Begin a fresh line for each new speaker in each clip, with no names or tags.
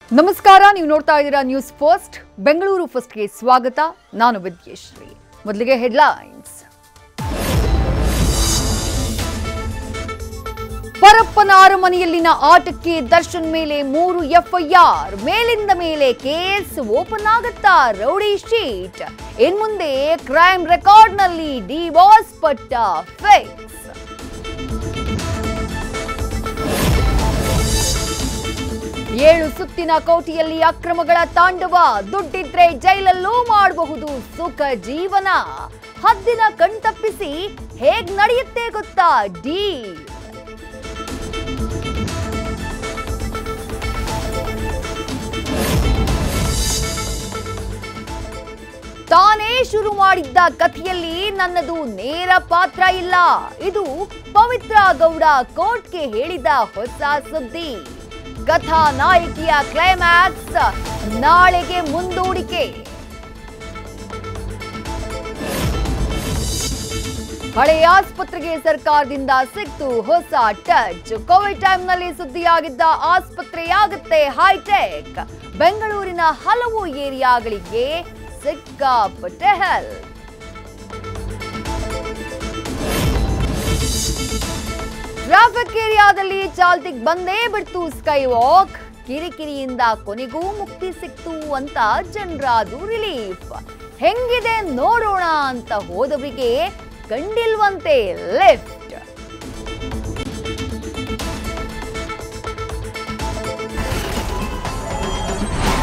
ನಮಸ್ಕಾರ ನೀವು ನೋಡ್ತಾ ಇದ್ದೀರಾ ನ್ಯೂಸ್ ಫಸ್ಟ್ ಬೆಂಗಳೂರು ಫಸ್ಟ್ಗೆ ಸ್ವಾಗತ ನಾನು ವಿದ್ಯೇಶ್ರೀ ಮೊದಲಿಗೆ ಹೆಡ್ಲೈನ್ಸ್ ಪರಪ್ಪನ ಅರಮನೆಯಲ್ಲಿನ ಆಟಕ್ಕೆ ದರ್ಶನ್ ಮೇಲೆ ಮೂರು ಎಫ್ಐಆರ್ ಮೇಲಿಂದ ಮೇಲೆ ಕೇಸ್ ಓಪನ್ ಆಗುತ್ತಾ ರೌಡಿ ಶೀಟ್ ಇನ್ಮುಂದೆ ಕ್ರೈಮ್ ರೆಕಾರ್ಡ್ನಲ್ಲಿ ಡಿವಾಸ್ ಪಟ್ಟ ಫಿಕ್ಸ್ ಏಳು ಸುತ್ತಿನ ಕೋಟಿಯಲ್ಲಿ ಅಕ್ರಮಗಳ ತಾಂಡವ ದುಡ್ಡಿದ್ರೆ ಜೈಲಲ್ಲೂ ಮಾಡಬಹುದು ಸುಖ ಜೀವನ ಹದ್ದಿನ ಕಣ್ತಪ್ಪಿಸಿ ಹೇಗ್ ನಡೆಯುತ್ತೆ ಗೊತ್ತಾ ಡಿ ತಾನೇ ಶುರು ಮಾಡಿದ್ದ ಕಥೆಯಲ್ಲಿ ನನ್ನದು ನೇರ ಪಾತ್ರ ಇಲ್ಲ ಇದು ಪವಿತ್ರ ಗೌಡ ಕೋರ್ಟ್ಗೆ ಹೇಳಿದ ಹೊಸ ಸುದ್ದಿ ಕಥಾ ನಾಯಕಿಯ ಕ್ಲೈಮ್ಯಾಕ್ಸ್ ನಾಳೆಗೆ ಮುಂದೂಡಿಕೆ ಹಳೆಯ ಆಸ್ಪತ್ರೆಗೆ ಸರ್ಕಾರದಿಂದ ಸಿಕ್ತು ಹೊಸ ಟಚ್ ಕೋವಿಡ್ ಟೈಮ್ನಲ್ಲಿ ಸುದ್ದಿಯಾಗಿದ್ದ ಆಸ್ಪತ್ರೆಯಾಗುತ್ತೆ ಹೈಟೆಕ್ ಬೆಂಗಳೂರಿನ ಹಲವು ಏರಿಯಾಗಳಿಗೆ ಸಿಕ್ಕಾಪಟ್ಟೆ ಹೆಲ್ಪ್ ಟ್ರಾಫಿಕ್ ಏರಿಯಾದಲ್ಲಿ ಚಾಲ್ತಿಗ್ ಬಂದೇ ಬಿಡ್ತು ಸ್ಕೈ ವಾಕ್ ಕಿರಿಕಿರಿಯಿಂದ ಕೊನೆಗೂ ಮುಕ್ತಿ ಸಿಕ್ತು ಅಂತ ಜನರಾದು ರಿಲೀಫ್ ಹೆಂಗಿದೆ ನೋಡೋಣ ಅಂತ ಹೋದವರಿಗೆ ಕಂಡಿಲ್ವಂತೆ ಲಿಫ್ಟ್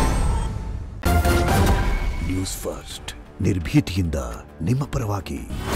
ನ್ಯೂಸ್ ಫಸ್ಟ್ ನಿರ್ಭೀತಿಯಿಂದ ನಿಮ್ಮ ಪರವಾಗಿ